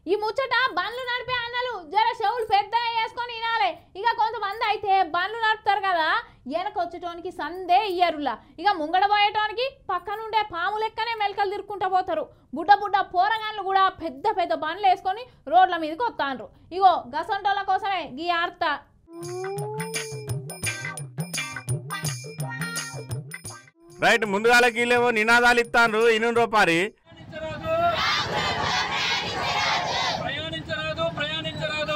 ఈ ముచ్చట బండ్లు నడిపే అన్నలు జర చెవులు పెద్దగా వేసుకొని వినాలి ఇక కొంతమంది అయితే బండ్లు నడుపుతారు కదా వెనక వచ్చేటోనికి సందే ఇయ్యరులా ఇక ముంగడ పోయేటోనికి పక్కనుండే పాము లెక్కనే మెలకలు తిరుక్కుంటా పోతారు బుడ్డ బుడ్డ పోరగాన్లు కూడా పెద్ద పెద్ద బండ్లు వేసుకొని రోడ్ల మీదకి వస్తాండ్రు ఇగో గసంటోళ్ళ కోసమే గీ ఆర్త రైట్ ముందుగాల గీలేవో నినాదాలు ఇస్తాను ఇను రూపారి ప్రయాణించరాదు ప్రయాణించరాదు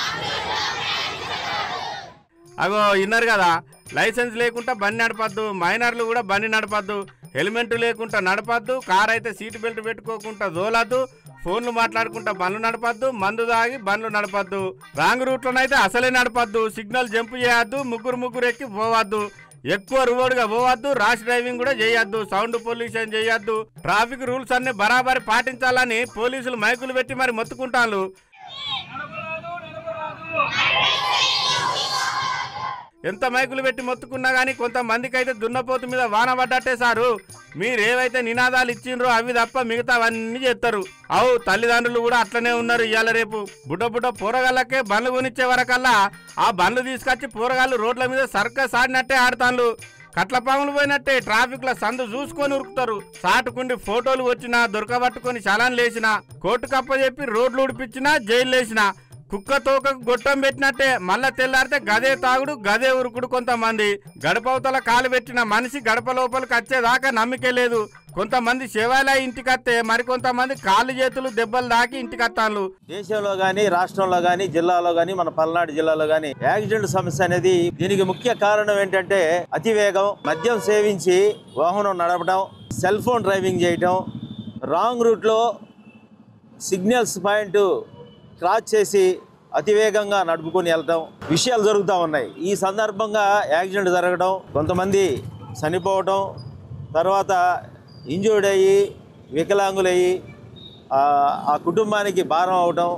అగో విన్నారు కదా లైసెన్స్ లేకుండా బండి నడపద్దు మైనర్లు కూడా బండి నడపద్దు హెల్మెట్ లేకుండా నడపద్దు కార్ అయితే సీట్ బెల్ట్ పెట్టుకోకుండా దోలద్దు ఫోన్లు మాట్లాడుకుంటా బండ్లు నడపద్దు మందు తాగి బండ్లు నడపద్దు రాంగ్ రూట్లోనైతే అసలే నడపద్దు సిగ్నల్ జంప్ చేయొద్దు ముగ్గురు ముగ్గురు ఎక్కి పోవద్దు ఎక్కువ రువోడుగా పోవద్దు ర్యాష్ డ్రైవింగ్ కూడా చేయొద్దు సౌండ్ పొల్యూషన్ చేయొద్దు ట్రాఫిక్ రూల్స్ అన్ని బరాబరి పాటించాలని పోలీసులు మైకులు పెట్టి మరి మొత్తుకుంటాను నడపరాదు నడపరాదు ఎంత మైకులు పెట్టి మొత్తుకున్నా కానీ కొంతమందికి అయితే దున్నపోతు మీద వాన పడ్డట్టే సారు మీరేవైతే నినాదాలు ఇచ్చిండ్రో అవి తప్ప మిగతావన్నీ చేస్తారు అవు తల్లిదండ్రులు కూడా అట్లనే ఉన్నారు ఇవాళ రేపు బుడ్డ బుడ్డ పూరగాళ్ళకే బండ్లు కొనిచ్చే వరకల్లా ఆ బండ్లు తీసుకొచ్చి పూరగాళ్ళు రోడ్ల మీద సర్కస్ ఆడినట్టే ఆడతాను కట్ల పాములు పోయినట్టే ట్రాఫిక్ లో సందు చూసుకొని ఉరుకుతారు సాటుకుండి ఫోటోలు వచ్చినా దొరకబట్టుకొని చలాన్ లేచినా కోర్టు కప్పచెప్పి రోడ్లు ఉడిపించినా జైలు లేచినా కుక్క తోకకు గొట్టం పెట్టినట్టే మళ్ళా తెల్లారితే గదే తాగుడు గదే ఉరుకుడు కొంతమంది గడపవతల కాలు పెట్టిన మనిషి గడప లోపలికి వచ్చేదాకా నమ్మికే లేదు కొంతమంది శివాలయ ఇంటికి వస్తే మరికొంతమంది కాళ్ళు చేతులు దెబ్బలు దాకి ఇంటికి వస్తాను దేశంలో కానీ రాష్ట్రంలో కానీ జిల్లాలో కానీ మన పల్నాడు జిల్లాలో కానీ యాక్సిడెంట్ సమస్య అనేది దీనికి ముఖ్య కారణం ఏంటంటే అతివేగం మద్యం సేవించి వాహనం నడపడం సెల్ ఫోన్ డ్రైవింగ్ చేయటం రాంగ్ రూట్లో సిగ్నల్స్ పాయింట్ క్రాస్ చేసి అతివేగంగా నడుపుకొని వెళ్ళటం విషయాలు జరుగుతూ ఉన్నాయి ఈ సందర్భంగా యాక్సిడెంట్ జరగడం కొంతమంది చనిపోవటం తర్వాత ఇంజూర్డ్ అయ్యి వికలాంగులయ్యి ఆ ఆ కుటుంబానికి భారం అవటం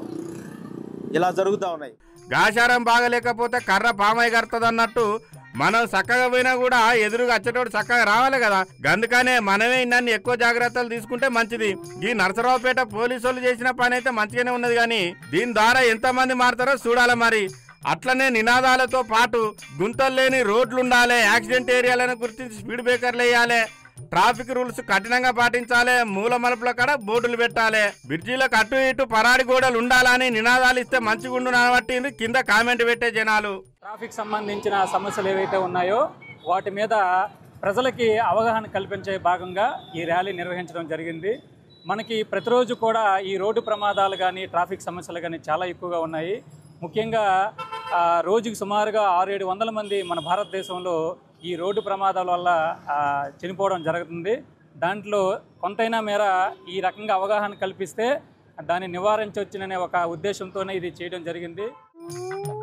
ఇలా జరుగుతూ ఉన్నాయి గాశారం బాగలేకపోతే కర్ర పామై కడుతుంది మనం చక్కగా పోయినా కూడా ఎదురుగా వచ్చేటోడు చక్కగా రావాలి కదా అందుకనే మనమే ఇన్ని ఎక్కువ జాగ్రత్తలు తీసుకుంటే మంచిది ఈ నరసరావుపేట పోలీసు వాళ్ళు చేసిన పని అయితే మంచిగానే ఉన్నది కానీ దీని ద్వారా ఎంతమంది మారుతారో చూడాలి మరి అట్లనే నినాదాలతో పాటు గుంతలు లేని రోడ్లు ఉండాలి యాక్సిడెంట్ ఏరియాలను గుర్తించి స్పీడ్ బ్రేకర్లు వేయాలి ట్రాఫిక్ రూల్స్ కఠినంగా పాటించాలి మూల మలుపుల కాడ బోర్డులు పెట్టాలి బ్రిడ్జీలకు అటు ఇటు పరాడి గోడలు ఉండాలని నినాదాలు ఇస్తే మంచిగుండు అనబట్టి కింద కామెంట్ పెట్టే జనాలు ట్రాఫిక్ సంబంధించిన సమస్యలు ఏవైతే ఉన్నాయో వాటి మీద ప్రజలకి అవగాహన కల్పించే భాగంగా ఈ ర్యాలీ నిర్వహించడం జరిగింది మనకి ప్రతిరోజు కూడా ఈ రోడ్డు ప్రమాదాలు కానీ ట్రాఫిక్ సమస్యలు కానీ చాలా ఎక్కువగా ఉన్నాయి ముఖ్యంగా ఆ, రోజుకి సుమారుగా ఆరు ఏడు వందల మంది మన భారతదేశంలో ఈ రోడ్డు ప్రమాదాల వల్ల ఆ, చనిపోవడం జరుగుతుంది దాంట్లో కొంతైనా మేర ఈ రకంగా అవగాహన కల్పిస్తే దాన్ని నివారించవచ్చుననే ఒక ఉద్దేశంతోనే ఇది చేయడం జరిగింది